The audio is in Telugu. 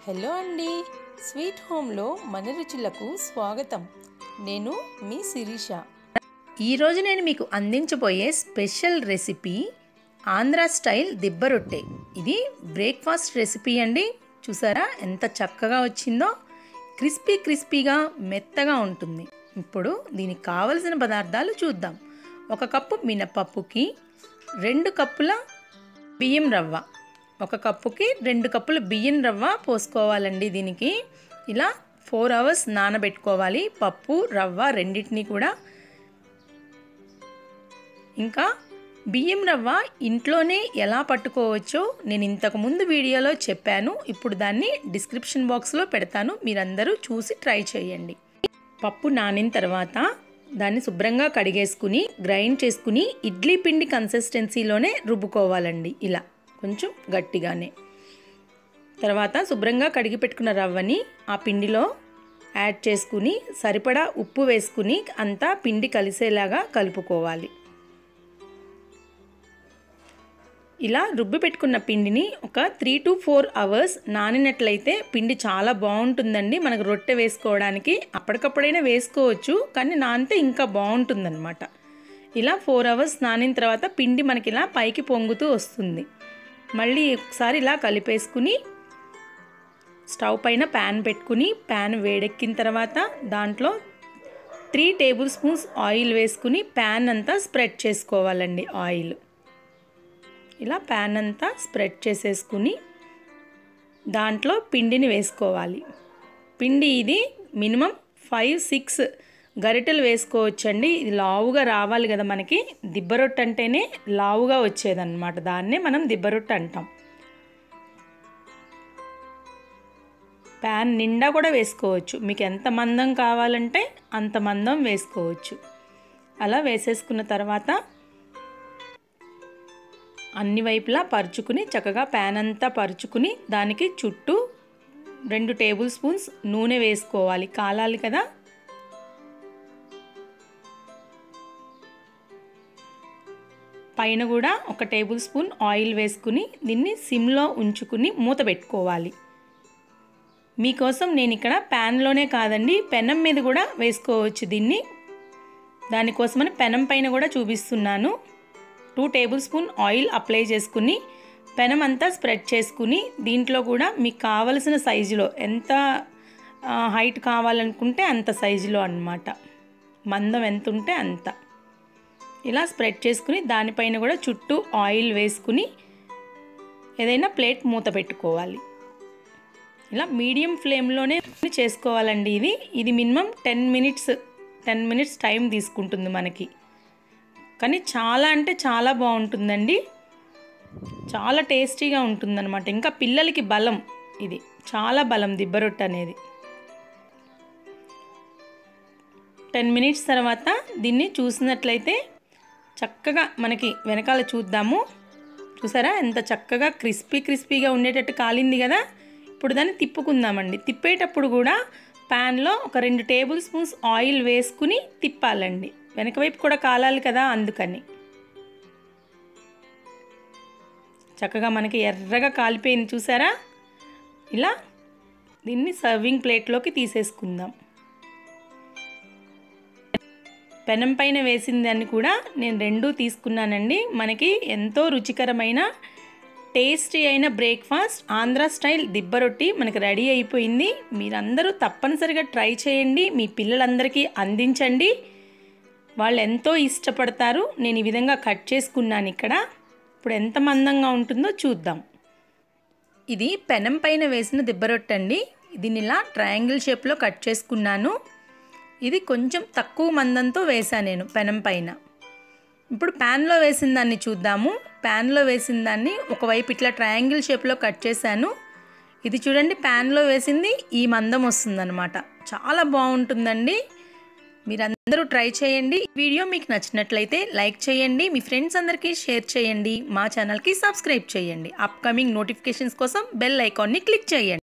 హలో అండి స్వీట్ హోమ్లో మన రుచులకు స్వాగతం నేను మీ శిరీష ఈరోజు నేను మీకు అందించబోయే స్పెషల్ రెసిపీ ఆంధ్ర స్టైల్ దిబ్బ రొట్టె ఇది బ్రేక్ఫాస్ట్ రెసిపీ అండి చూసారా ఎంత చక్కగా వచ్చిందో క్రిస్పీ క్రిస్పీగా మెత్తగా ఉంటుంది ఇప్పుడు దీనికి కావలసిన పదార్థాలు చూద్దాం ఒక కప్పు మినపప్పుకి రెండు కప్పుల బియ్యం రవ్వ ఒక కప్పుకి రెండు కప్పుల బియ్యం రవ్వ పోసుకోవాలండి దీనికి ఇలా ఫోర్ అవర్స్ నానబెట్టుకోవాలి పప్పు రవ్వ రెండింటినీ కూడా ఇంకా బియ్యం రవ్వ ఇంట్లోనే ఎలా పట్టుకోవచ్చో నేను ఇంతకుముందు వీడియోలో చెప్పాను ఇప్పుడు దాన్ని డిస్క్రిప్షన్ బాక్స్లో పెడతాను మీరందరూ చూసి ట్రై చేయండి పప్పు నానిన తర్వాత దాన్ని శుభ్రంగా కడిగేసుకుని గ్రైండ్ చేసుకుని ఇడ్లీ పిండి కన్సిస్టెన్సీలోనే రుబ్బుకోవాలండి ఇలా కొంచెం గట్టిగానే తర్వాత శుభ్రంగా కడిగి పెట్టుకున్న రవ్వని ఆ పిండిలో యాడ్ చేసుకుని సరిపడా ఉప్పు వేసుకుని అంతా పిండి కలిసేలాగా కలుపుకోవాలి ఇలా రుబ్బి పెట్టుకున్న పిండిని ఒక త్రీ టు ఫోర్ అవర్స్ నానినట్లయితే పిండి చాలా బాగుంటుందండి మనకు రొట్టె వేసుకోవడానికి అప్పటికప్పుడైనా వేసుకోవచ్చు కానీ నానితే ఇంకా బాగుంటుందన్నమాట ఇలా ఫోర్ అవర్స్ నానిన తర్వాత పిండి మనకి ఇలా పైకి పొంగుతూ వస్తుంది మళ్ళీ ఒకసారి ఇలా కలిపేసుకుని స్టవ్ పైన ప్యాన్ పెట్టుకుని ప్యాన్ వేడెక్కిన తర్వాత దాంట్లో త్రీ టేబుల్ స్పూన్స్ ఆయిల్ వేసుకుని ప్యాన్ అంతా స్ప్రెడ్ చేసుకోవాలండి ఆయిల్ ఇలా ప్యాన్ అంతా స్ప్రెడ్ చేసేసుకుని దాంట్లో పిండిని వేసుకోవాలి పిండి ఇది మినిమం ఫైవ్ సిక్స్ గరిటెలు వేసుకోవచ్చండి ఇది లావుగా రావాలి కదా మనకి దిబ్బరొట్టు అంటేనే లావుగా వచ్చేదన్నమాట దాన్నే మనం దిబ్బరొట్టు అంటాం ప్యాన్ నిండా కూడా వేసుకోవచ్చు మీకు ఎంత మందం కావాలంటే అంత మందం వేసుకోవచ్చు అలా వేసేసుకున్న తర్వాత అన్ని వైపులా పరుచుకుని చక్కగా ప్యాన్ అంతా పరుచుకుని దానికి చుట్టూ రెండు టేబుల్ స్పూన్స్ నూనె వేసుకోవాలి కాలాలి కదా పైన కూడా ఒక టేబుల్ స్పూన్ ఆయిల్ వేసుకుని దీన్ని సిమ్లో ఉంచుకుని మూత పెట్టుకోవాలి మీకోసం నేను ఇక్కడ ప్యాన్లోనే కాదండి పెనం మీద కూడా వేసుకోవచ్చు దీన్ని దానికోసమని పెనం పైన కూడా చూపిస్తున్నాను two tablespoon oil apply చేసుకుని పెనం అంతా స్ప్రెడ్ చేసుకుని దీంట్లో కూడా మీకు కావలసిన సైజులో ఎంత హైట్ కావాలనుకుంటే అంత సైజులో అనమాట మందం ఎంత ఉంటే అంత ఇలా స్ప్రెడ్ చేసుకుని దానిపైన కూడా చుట్టూ ఆయిల్ వేసుకుని ఏదైనా ప్లేట్ మూత పెట్టుకోవాలి ఇలా మీడియం ఫ్లేమ్లోనే చేసుకోవాలండి ఇది ఇది minimum ten minutes ten minutes time తీసుకుంటుంది మనకి కానీ చాలా అంటే చాలా బాగుంటుందండి చాలా టేస్టీగా ఉంటుందన్నమాట ఇంకా పిల్లలకి బలం ఇది చాలా బలం దిబ్బరొట్టు అనేది టెన్ మినిట్స్ తర్వాత దీన్ని చూసినట్లయితే చక్కగా మనకి వెనకాల చూద్దాము చూసారా ఎంత చక్కగా క్రిస్పీ క్రిస్పీగా ఉండేటట్టు కాలింది కదా ఇప్పుడు దాన్ని తిప్పుకుందామండి తిప్పేటప్పుడు కూడా ప్యాన్లో ఒక రెండు టేబుల్ స్పూన్స్ ఆయిల్ వేసుకుని తిప్పాలండి వెనక వైపు కూడా కాలాలి కదా అందుకని చక్కగా మనకి ఎర్రగా కాలిపోయింది చూసారా ఇలా దీన్ని సర్వింగ్ ప్లేట్లోకి తీసేసుకుందాం పెనం పైన వేసిన దాన్ని కూడా నేను రెండూ తీసుకున్నానండి మనకి ఎంతో రుచికరమైన టేస్టీ అయిన బ్రేక్ఫాస్ట్ ఆంధ్ర స్టైల్ దిబ్బ రొట్టి మనకి రెడీ అయిపోయింది మీరందరూ తప్పనిసరిగా ట్రై చేయండి మీ పిల్లలందరికీ అందించండి వాళ్ళు ఎంతో ఇష్టపడతారు నేను ఈ విధంగా కట్ చేసుకున్నాను ఇక్కడ ఇప్పుడు ఎంత మందంగా ఉంటుందో చూద్దాం ఇది పెనం పైన వేసిన దిబ్బరొట్టె అండి దీన్ని ఇలా ట్రయాంగిల్ షేప్లో కట్ చేసుకున్నాను ఇది కొంచెం తక్కువ మందంతో వేసాను నేను పెనం పైన ఇప్పుడు ప్యాన్లో వేసిన దాన్ని చూద్దాము ప్యాన్లో వేసిన దాన్ని ఒకవైపు ఇట్లా ట్రయాంగిల్ షేప్లో కట్ చేశాను ఇది చూడండి ప్యాన్లో వేసింది ఈ మందం వస్తుందన్నమాట చాలా బాగుంటుందండి మీరందరూ ట్రై చేయండి వీడియో మీకు నచ్చినట్లయితే లైక్ చేయండి మీ ఫ్రెండ్స్ అందరికీ షేర్ చేయండి మా ఛానల్కి సబ్స్క్రైబ్ చేయండి అప్కమింగ్ నోటిఫికేషన్స్ కోసం బెల్ ఐకాన్ని క్లిక్ చేయండి